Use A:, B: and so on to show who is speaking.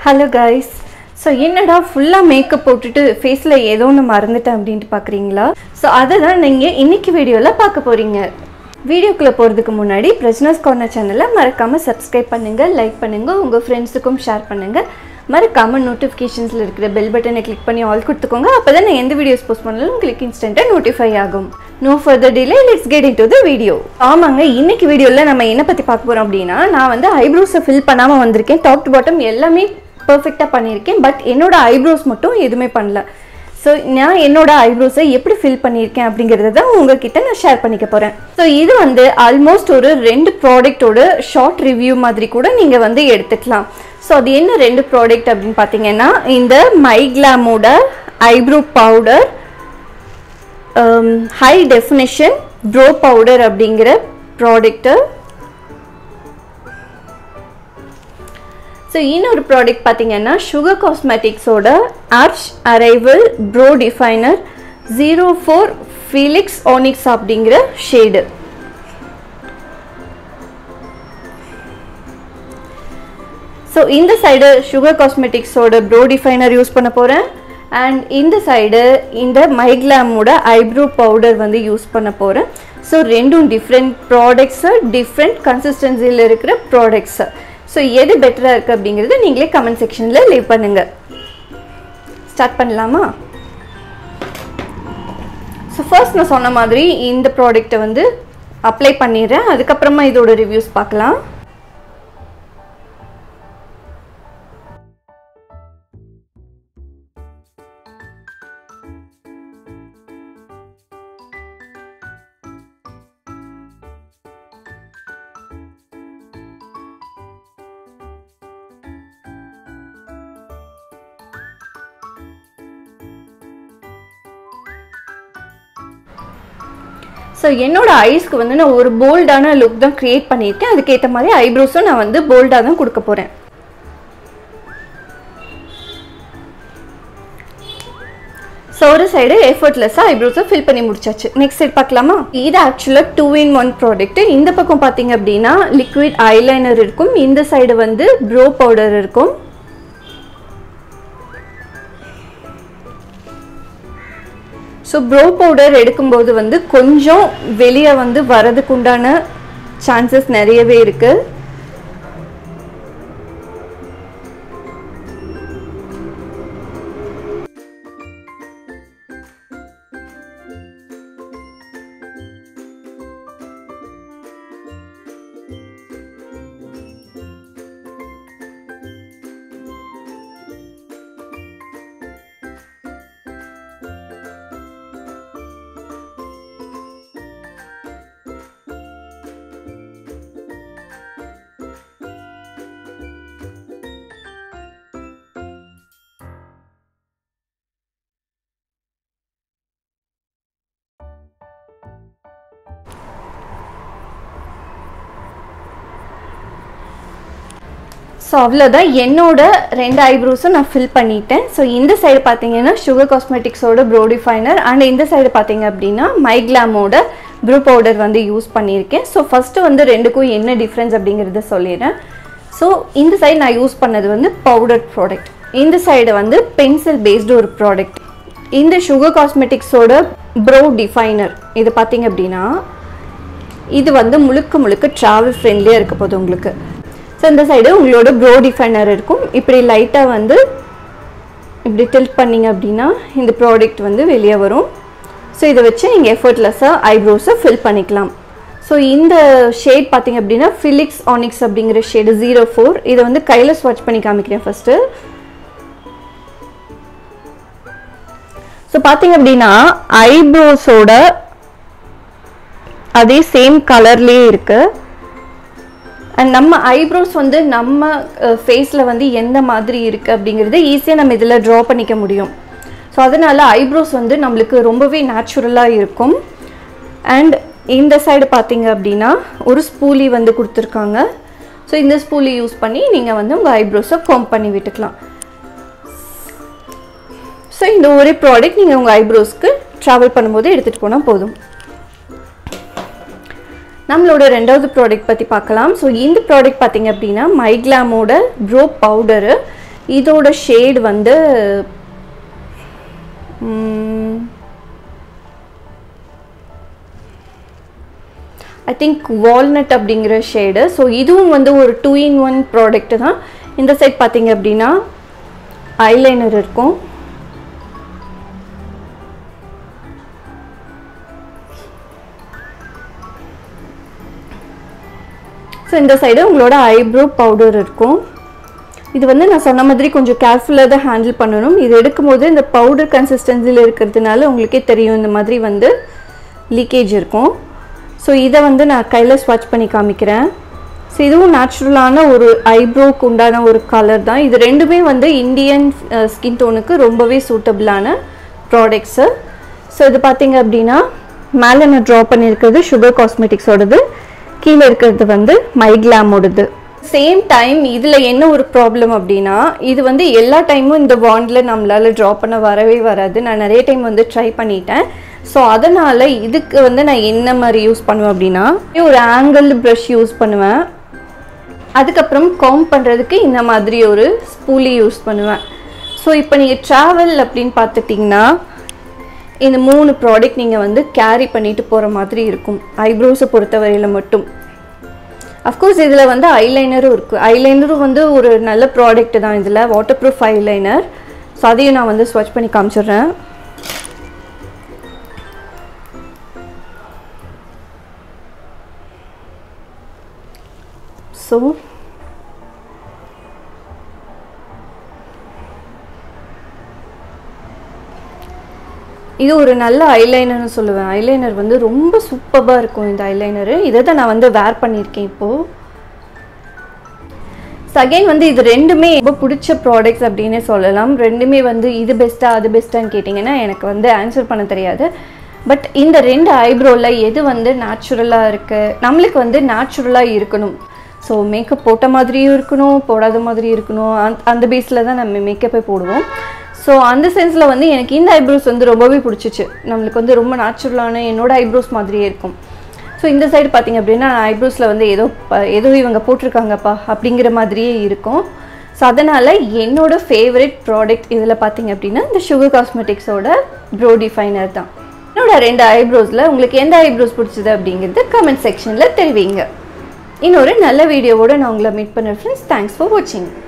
A: hello guys so என்னடா ஃபுல்லாக makeup போட்டுட்டு ஃபேஸில் ஏதோ ஒன்று மறந்துட்டேன் அப்படின்ட்டு பார்க்குறீங்களா ஸோ அதை தான் நீங்கள் இன்னைக்கு வீடியோவில் பார்க்க போகிறீங்க வீடியோக்குள்ளே போகிறதுக்கு முன்னாடி பிரஜ்னாஸ் கார்னர் சேனலை மறக்காமல் சப்ஸ்கிரைப் பண்ணுங்கள் லைக் பண்ணுங்கள் உங்கள் ஃப்ரெண்ட்ஸுக்கும் ஷேர் பண்ணுங்கள் மறக்காமல் நோட்டிஃபிகேஷன்ஸில் இருக்கிற பெல் பட்டனை கிளிக் பண்ணி ஆல் கொடுத்துக்கோங்க அப்போ தான் நான் எந்த வீடியோஸ் போஸ்ட் பண்ணாலும் உங்களுக்கு இன்ஸ்டண்ட்டாக நோட்டிஃபை ஆகும் no further delay let's get into the video ஆமாங்க இன்னைக்கு வீடியோவில் நம்ம என்ன பற்றி பார்க்க போகிறோம் அப்படின்னா நான் வந்து ஐப்ரோஸை ஃபில் பண்ணாமல் வந்திருக்கேன் டாப் டு பாட்டம் எல்லாமே பர்ஃபெக்டாக பண்ணியிருக்கேன் பட் என்னோட ஐப்ரோஸ் மட்டும் எதுவுமே பண்ணல ஸோ நான் என்னோட ஐப்ரோஸை எப்படி ஃபில் பண்ணியிருக்கேன் அப்படிங்கிறத தான் உங்ககிட்ட நான் ஷேர் பண்ணிக்க போகிறேன் ஸோ இது வந்து ஆல்மோஸ்ட் ஒரு ரெண்டு ப்ராடக்ட்டோட ஷார்ட் ரிவ்யூ மாதிரி கூட நீங்கள் வந்து எடுத்துக்கலாம் ஸோ அது என்ன ரெண்டு ப்ராடக்ட் அப்படின்னு பார்த்தீங்கன்னா இந்த மைக்லாமோட eyebrow powder high definition brow powder அப்படிங்கிற ப்ராடக்ட்டு ஸோ இன்னொரு ப்ராடக்ட் பார்த்தீங்கன்னா சுகர் காஸ்மெட்டிக்ஸோட Arch Arrival brow definer zero four Felix Onyx அப்படிங்கிற ஷேடு ஸோ இந்த சைடு சுகர் காஸ்மெட்டிக்ஸோட ப்ரோ டிஃபைனர் யூஸ் பண்ண போகிறேன் அண்ட் இந்த சைடு இந்த மைக்லாமோட ஐப்ரோ பவுடர் வந்து யூஸ் பண்ண போகிறேன் ஸோ ரெண்டும் டிஃப்ரெண்ட் ப்ராடக்ட்ஸு டிஃப்ரெண்ட் கன்சிஸ்டன்சியில் இருக்கிற ப்ராடக்ட்ஸு ஸோ எது பெட்டராக இருக்குது அப்படிங்கிறத நீங்களே கமெண்ட் செக்ஷனில் லீவ் பண்ணுங்கள் ஸ்டார்ட் பண்ணலாமா ஸோ ஃபர்ஸ்ட் நான் சொன்ன மாதிரி இந்த ப்ராடக்ட்டை வந்து அப்ளை பண்ணிடுறேன் அதுக்கப்புறமா இதோட ரிவ்யூஸ் பார்க்கலாம் ஸோ என்னோட ஐஸ்க்கு வந்து நான் ஒரு போல்டான லுக் தான் க்ரியேட் பண்ணியிருக்கேன் அதுக்கேற்ற மாதிரி ஐப்ரோஸும் நான் வந்து போல்டாக தான் கொடுக்க போகிறேன் ஸோ ஒரு சைடு எஃபர்ட்லெஸ்ஸாக ஐப்ரோஸை ஃபில் பண்ணி முடிச்சாச்சு நெக்ஸ்ட் சைட் பார்க்கலாமா இது ஆக்சுவலாக டூ இன் ஒன் ப்ராடக்ட் இந்த பக்கம் பார்த்தீங்க அப்படின்னா லிக்விட் ஐலைனர் இருக்கும் இந்த சைடு வந்து ப்ரோ பவுடர் இருக்கும் ஸோ ப்ரோ பவுடர் எடுக்கும்போது வந்து கொஞ்சம் வெளியே வந்து வரதுக்கு உண்டான சான்சஸ் நிறையவே இருக்கு ஸோ அவ்வளோதான் என்னோட ரெண்டு ஐப்ரோஸும் நான் ஃபில் பண்ணிட்டேன் ஸோ இந்த சைடு பார்த்தீங்கன்னா சுகர் காஸ்மெட்டிக்ஸோட ப்ரோ டிஃபைனர் அண்ட் இந்த சைடு பார்த்தீங்க அப்படின்னா மைக்லாமோட ப்ரூ பவுடர் வந்து யூஸ் பண்ணியிருக்கேன் ஸோ ஃபஸ்ட்டு வந்து ரெண்டுக்கும் என்ன டிஃப்ரென்ஸ் அப்படிங்கிறத சொல்லிடுறேன் ஸோ இந்த சைடு நான் யூஸ் பண்ணது வந்து பவுடர் ப்ராடக்ட் இந்த சைடு வந்து பென்சில் பேஸ்டு ஒரு ப்ராடக்ட் இந்த சுகர் காஸ்மெட்டிக்ஸோட ப்ரோ டிஃபைனர் இது பார்த்தீங்க அப்படின்னா இது வந்து முழுக்க முழுக்க ட்ராவல் ஃப்ரெண்ட்லியாக இருக்க போகுது உங்களுக்கு ஸோ இந்த சைடு உங்களோட ப்ரோ டிஃபைனர் இருக்கும் இப்படி லைட்டாக வந்து இப்படி டில்ட் பண்ணிங்க அப்படின்னா இந்த ப்ராடக்ட் வந்து வெளியே வரும் ஸோ இதை வச்சு நீங்கள் எஃபர்ட்லெஸ்ஸாக ஐப்ரோஸை ஃபில் பண்ணிக்கலாம் ஸோ இந்த ஷேட் பார்த்தீங்க அப்படின்னா ஃபிலிக்ஸ் ஆனிக்ஸ் அப்படிங்கிற ஷேடு ஜீரோ ஃபோர் இதை வந்து கையில் ஸ்வாட்ச் பண்ணி காமிக்கிறேன் ஃபஸ்ட்டு ஸோ பார்த்தீங்க அப்படின்னா ஐப்ரோஸோட அதே சேம் கலர்லேயே இருக்குது அண்ட் நம்ம ஐப்ரோஸ் வந்து நம்ம ஃபேஸில் வந்து எந்த மாதிரி இருக்குது அப்படிங்கிறத ஈஸியாக நம்ம இதில் ட்ரா பண்ணிக்க முடியும் ஸோ அதனால் ஐப்ரோஸ் வந்து நம்மளுக்கு ரொம்பவே நேச்சுரலாக இருக்கும் அண்ட் இந்த சைடு பார்த்தீங்க அப்படின்னா ஒரு ஸ்பூலி வந்து கொடுத்துருக்காங்க ஸோ இந்த ஸ்பூலி யூஸ் பண்ணி நீங்கள் வந்து உங்கள் ஐப்ரோஸை கோம் பண்ணி விட்டுக்கலாம் ஸோ இந்த ஒரே ப்ராடக்ட் நீங்கள் உங்கள் ஐப்ரோஸ்க்கு ட்ராவல் பண்ணும்போது எடுத்துகிட்டு போனால் போதும் நம்மளோட ரெண்டாவது ப்ராடக்ட் பற்றி பார்க்கலாம் ஸோ இந்த ப்ராடக்ட் பார்த்தீங்க அப்படின்னா மைக்லாமோட ப்ரோ பவுடரு இதோட ஷேட் வந்து ஐ திங்க் வால்நட் அப்படிங்கிற ஷேடு ஸோ இதுவும் வந்து ஒரு டூ இன் ஒன் ப்ராடக்ட் தான் இந்த சைட் பார்த்தீங்க அப்படின்னா ஐலைனர் இருக்கும் ஸோ இந்த சைடு உங்களோட ஐப்ரோ பவுடர் இருக்கும் இது வந்து நான் சொன்ன மாதிரி கொஞ்சம் கேர்ஃபுல்லாக தான் ஹேண்டில் பண்ணணும் இது எடுக்கும்போது இந்த பவுடர் கன்சிஸ்டன்சியில் இருக்கிறதுனால உங்களுக்கே தெரியும் இந்த மாதிரி வந்து லீக்கேஜ் இருக்கும் ஸோ இதை வந்து நான் கையில் ஸ்வாட்ச் பண்ணி காமிக்கிறேன் ஸோ இதுவும் நேச்சுரலான ஒரு ஐப்ரோக்கு உண்டான ஒரு கலர் தான் இது ரெண்டுமே வந்து இந்தியன் ஸ்கின் டோனுக்கு ரொம்பவே சூட்டபிளான ப்ராடக்ட்ஸு ஸோ இது பார்த்தீங்க அப்படின்னா மேலே நான் ட்ரா பண்ணியிருக்கிறது சுகர் காஸ்மெட்டிக்ஸோடது கீழே இருக்கிறது வந்து மைக்லாமோடது சேம் டைம் இதில் என்ன ஒரு ப்ராப்ளம் அப்படின்னா இது வந்து எல்லா டைமும் இந்த வாண்டில் நம்மளால் ட்ரா பண்ண வரவே வராது நான் நிறைய டைம் வந்து ட்ரை பண்ணிட்டேன் ஸோ அதனால் இதுக்கு வந்து நான் என்ன மாதிரி யூஸ் பண்ணுவேன் அப்படின்னா ஒரு ஆங்கிள் ப்ரஷ் யூஸ் பண்ணுவேன் அதுக்கப்புறம் காம் பண்ணுறதுக்கு இந்த மாதிரி ஒரு ஸ்பூலி யூஸ் பண்ணுவேன் ஸோ இப்போ நீங்கள் ட்ராவல் அப்படின்னு பார்த்துட்டிங்கன்னா இந்த மூணு ப்ராடக்ட் நீங்கள் வந்து கேரி பண்ணிட்டு போகிற மாதிரி இருக்கும் ஐப்ரோஸை பொறுத்தவரையில் மட்டும் அஃப்கோர்ஸ் இதில் வந்து ஐலைனரும் இருக்குது ஐலைனரும் வந்து ஒரு நல்ல ப்ராடக்ட் தான் இதில் வாட்டர் ப்ரூஃப் ஐலைனர் ஸோ அதையும் நான் வந்து ஸ்வச் பண்ணி காமிச்சிடுறேன் ஸோ இது ஒரு நல்ல ஐலைனர்னு சொல்லுவேன் ஐலைனர் வந்து ரொம்ப சூப்பராக இருக்கும் இந்த ஐலைனரு இதை தான் நான் வந்து வேர் பண்ணியிருக்கேன் இப்போது அகைன் வந்து இது ரெண்டுமே ரொம்ப பிடிச்ச ப்ராடக்ட்ஸ் அப்படின்னே சொல்லலாம் ரெண்டுமே வந்து இது பெஸ்ட்டா அது பெஸ்ட்டான்னு கேட்டிங்கன்னா எனக்கு வந்து ஆன்சர் பண்ண தெரியாது பட் இந்த ரெண்டு ஐப்ரோவில் எது வந்து நேச்சுரலாக இருக்குது நம்மளுக்கு வந்து நேச்சுரலாக இருக்கணும் ஸோ மேக்கப் போட்ட மாதிரியும் இருக்கணும் போடாத மாதிரி இருக்கணும் அந்த அந்த பேஸில் தான் நம்ம மேக்கப்பே போடுவோம் ஸோ அந்த சென்ஸில் வந்து எனக்கு இந்த ஐப்ரோஸ் வந்து ரொம்பவே பிடிச்சிச்சு நம்மளுக்கு வந்து ரொம்ப நேச்சுரலான என்னோட ஐப்ரோஸ் மாதிரியே இருக்கும் ஸோ இந்த சைடு பார்த்தீங்க அப்படின்னா ஐப்ரோஸில் வந்து ஏதோ ப- ஏதோ இவங்க போட்டிருக்காங்கப்பா அப்படிங்கிற மாதிரியே இருக்கும் ஸோ அதனால் என்னோட ஃபேவரட் ப்ராடக்ட் இதில் பார்த்தீங்க அப்படின்னா இந்த சுகர் காஸ்மெட்டிக்ஸோட ப்ரோ டிஃபைனர் தான் என்னோட ரெண்டு ஐப்ரோஸில் உங்களுக்கு எந்த ஐப்ரோஸ் பிடிச்சது அப்படிங்கிறது கமெண்ட் செக்ஷனில் தெரிவிங்க இன்னொரு நல்ல வீடியோவோட நான் உங்களை மீட் பண்ணுறேன் ஃப்ரெண்ட்ஸ் தேங்க்ஸ் ஃபார் வாட்சிங்